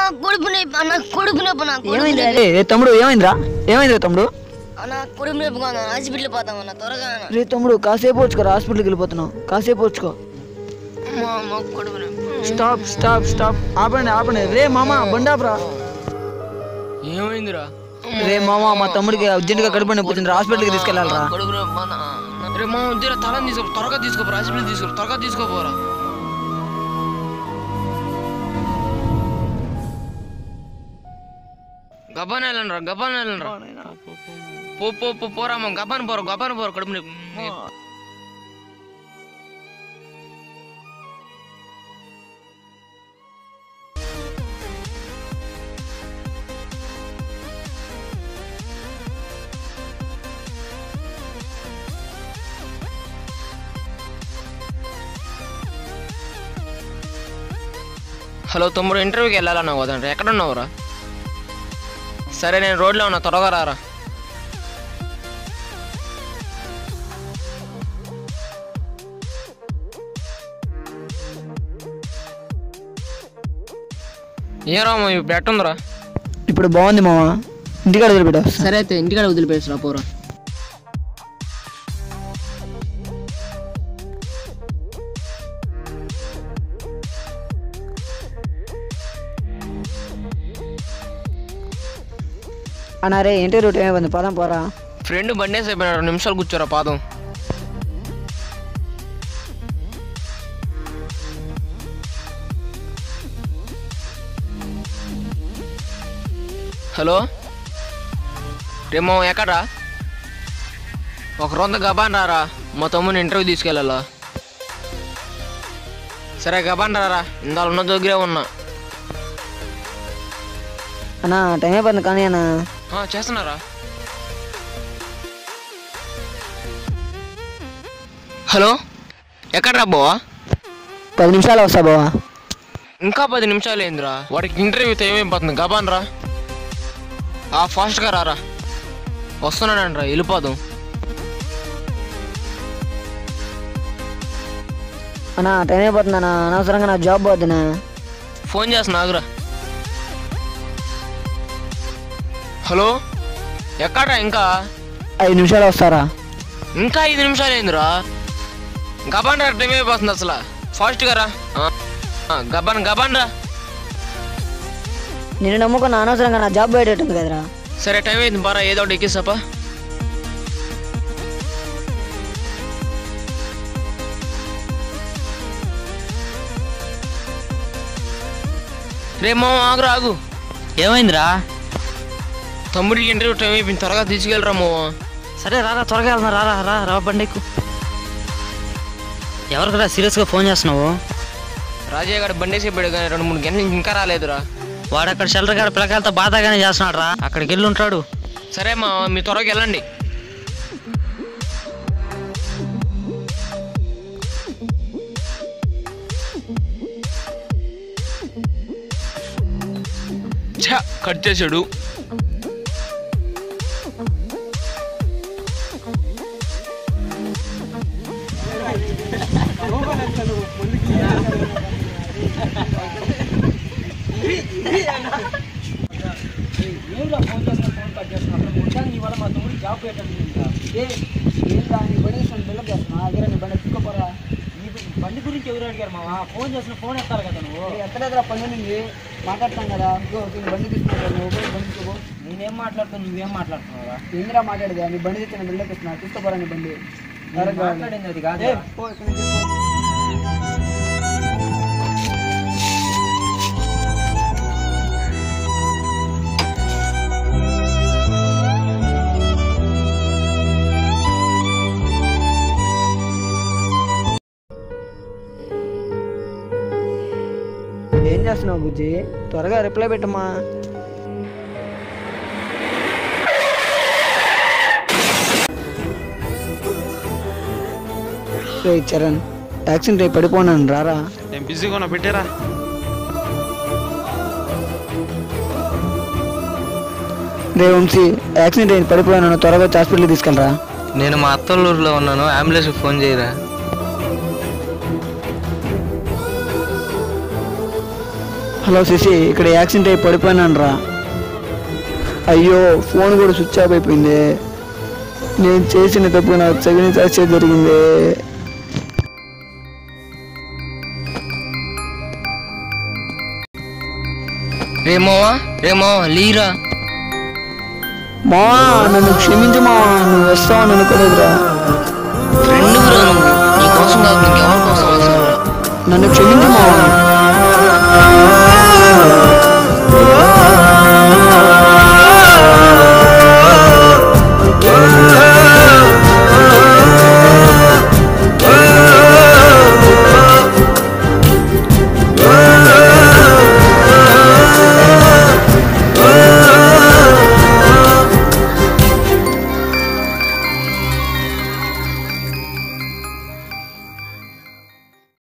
కొడుపు నొప్పి అన్న కొడుపు నొప్పి అన్న కొడుపు ఏమైంది నొప్పి. ఏ తమ్ముడు ఏమైందిరా ఏమైందిరా తమ్ముడు అన్న కొడుపు నొప్పి కాదు హాస్పిటల్ పోతామన్న త్వరగా అన్న. రే తమ్ముడు కాసేపు వచ్చుకోరా హాస్పిటల్కి వెళ్ళిపోతున్నావు కాసేపు వచ్చుకో అమ్మా, అమ్మా, కొడుపు నొప్పి స్టాప్ స్టాప్ స్టాప్ ఆపండి ఆపండి రే మామ బండాపురా ఏమైందిరా రే మామ మా తమ్ముడికి అర్జెంట్గా కడుపు నొప్పి వచ్చింది హాస్పిటల్కి తీసుకెళ్ళాలరా కొడుకు రా, మా నా- రే మా వద్దురా తలని తీసుకో త్వరగా తీసుకోపోరా హాస్పిటల్ తీసుకో త్వరగా తీసుకోపోరా గబ్బాన్ వెళ్ళండి రా గబ్బాన్ వెళ్ళండి రా పో పో పో పోరా మా గబ్బాన్ పోరా గబ్బాన్ పోరా కడుపు నొప్పి. హలో తమ్ముడు ఇంటర్వ్యూకి వెళ్ళాలన్నావు కదండి ఎక్కడ ఉన్నావురా సరే నేను రోడ్లో ఉన్నా త్వరగా రారా ఏ రాము ఇప్పుడు ఎట్టుందిరా ఇప్పుడు బాగుంది మామ ఇంటికాడ వదిలిపెట్టా సరే అయితే ఇంటికాడ వదిలిపేసిరా పోరా అన్నా రే ఇంటి రూట్ ఏమైంది పదం పోరా ఫ్రెండ్ బండేసి అయిపోయినా రెండు నిమిషాలు కూర్చోరా పాదం హలో రేమో ఎక్కడా ఒక రొంత గబాన్ రారా మా తమ్ముని ఇంటర్వ్యూ తీసుకెళ్ళాలా సరే గబాన్ రారా ఇందాలు ఉన్న దగ్గరే ఉన్నా అన్నా టైం అయిపోయింది కానీ అన్న ఆ, చేస్తున్నారా హలో ఎక్కడ్రా బావా పది నిమిషాలు వస్తా బావా ఇంకా పది నిమిషాలు ఏందిరా వాడికి ఇంటర్వ్యూ ఏమైపోతుంది గబాన్ రా ఆ ఫాస్ట్గా రారా వస్తున్నాడంట్రా వెళ్ళిపోదాం అన్నా టైం అయిపోతుంది అన్న అనవసరంగా నా జాబ్ పోతున్నా ఫోన్ చేస్తున్నా ఆగురా హలో ఎక్కడ్రా ఇంకా ఐదు నిమిషాలు వస్తారా ఇంకా ఐదు నిమిషాలు ఏందిరా గబాన్ రా టైం అయిపోతుంది అసలు ఫాస్ట్గా రా ఆ, ఆ, గబాన్ గబాన్ రా నేను నమ్ముకున్న అనవసరంగా నా జాబ్ పోయేటట్టుంది కదరా సరే టైం అయింది బారా ఏదో ఒకటి ఎక్కిస్తాపా రే మామ ఆగురా ఆగు ఏమైందిరా తమ్ముడికి ఇంటర్వ్యూ టైం అయిపోయింది త్వరగా తీసుకెళ్ళరా మామ సరే రారా త్వరగా వెళ్దాం రారా రా రా బండి ఎక్కు ఎవరికిరా సీరియస్గా ఫోన్ చేస్తున్నావు రాజయ్య గారు బండేసి అయిపోయాడు కానీ రెండు మూడు గంటల నుంచి ఇంకా రాలేదురా వాడు అక్కడ షెల్టర్ గారు పిల్లకాయలతో బాధాగానే చేస్తున్నాడు రా అక్కడికి వెళ్ళి ఉంటాడు సరే మా మీ త్వరగా వెళ్ళండి ఛ, కట్ చేసాడు బండి గురించి ఎవరు అడిగారు మావా ఫోన్ చేసిన ఫోన్ ఎత్తాలి కదా నువ్వు ఎత్తలేదురా పని ఉంది మాట్లాడతాం కదా ఇంకో ఇంకో బండి తీసుకుంటావు నువ్వు పోయి బండి తీసుకో నేనేం మాట్లాడుతాను నువ్వేం మాట్లాడుతున్నావా ఏందిరా మాట్లాడేది నీ బండి తెచ్చిన బిల్డప్ ఇస్తున్నా తీసుకోపోరా నీ బండి మాట్లాడింది అది కాదు పో ఇక్కడి నుంచి పో. ఏం చేస్తున్నావు బుజ్జి త్వరగా రిప్లై పెట్టమ్మా రే చరణ్ యాక్సిడెంట్ రేపు పడిపోనాను రారా నేను బిజీగా ఉన్నా పెట్టారా రే వంశీ యాక్సిడెంట్ అయింది పడిపోయాను త్వరగా వచ్చి హాస్పిటల్కి తీసుకెళ్ళరా నేను మా అత్తల్లూరులో ఉన్నాను అంబులెన్స్ ఫోన్ చేయరా హలో శశి ఇక్కడ యాక్సిడెంట్ అయి పడిపోయినాను రా అయ్యో ఫోన్ కూడా స్విచ్ ఆఫ్ అయిపోయింది నేను చేసిన తప్పు నాకు తగిన సాక్షి జరిగింది రే మావా రే మావా లీరా మా నన్ను క్షమించు మా నువ్వు వస్తావని అనుకోలేదురా ఫ్రెండ్ బ్రో నువ్వు నీ కోసం కాదు ఇంకెవరి కోసం వస్తావురా నన్ను క్షమించు మా